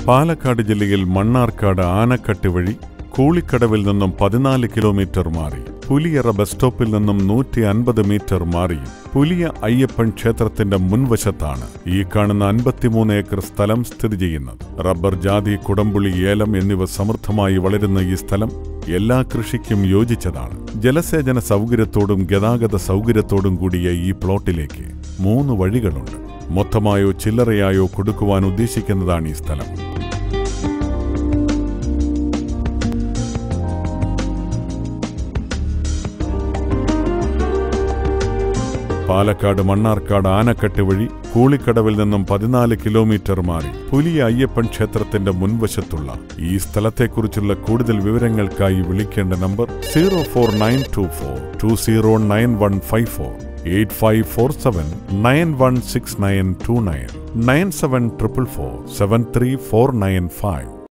പാലക്കാട് ജില്ലയിൽ മണ്ണാർക്കാട് ആനക്കട്ടി വഴി കൂളിക്കടവിൽ നിന്നും പതിനാല് കിലോമീറ്റർ മാറി പുലിയറ ബസ് സ്റ്റോപ്പിൽ നിന്നും നൂറ്റി അൻപത് മീറ്റർ മാറിയും പുലിയ അയ്യപ്പൻ ക്ഷേത്രത്തിന്റെ മുൻവശത്താണ് ഈ കാണുന്ന അൻപത്തിമൂന്ന് ഏക്കർ സ്ഥലം സ്ഥിതി ചെയ്യുന്നത് റബ്ബർ ജാതി കുടംപുളി ഏലം എന്നിവ സമൃദ്ധമായി വളരുന്ന ഈ സ്ഥലം എല്ലാ കൃഷിക്കും യോജിച്ചതാണ് ജലസേചന സൗകര്യത്തോടും ഗതാഗത സൗകര്യത്തോടും കൂടിയ ഈ പ്ലോട്ടിലേക്ക് മൂന്ന് വഴികളുണ്ട് മൊത്തമായോ ചില്ലറയായോ കൊടുക്കുവാൻ ഉദ്ദേശിക്കുന്നതാണ് ഈ സ്ഥലം പാലക്കാട് മണ്ണാർക്കാട് ആനക്കട്ട് വഴി കൂളിക്കടവിൽ നിന്നും പതിനാല് കിലോമീറ്റർ മാറി പുലിയ അയ്യപ്പൻ ക്ഷേത്രത്തിന്റെ മുൻവശത്തുള്ള ഈ സ്ഥലത്തെക്കുറിച്ചുള്ള കൂടുതൽ വിവരങ്ങൾക്കായി വിളിക്കേണ്ട number zero four nine two four two zero nine one five four eight five four seven nine one six nine two nine nine seven triple four seven three four nine five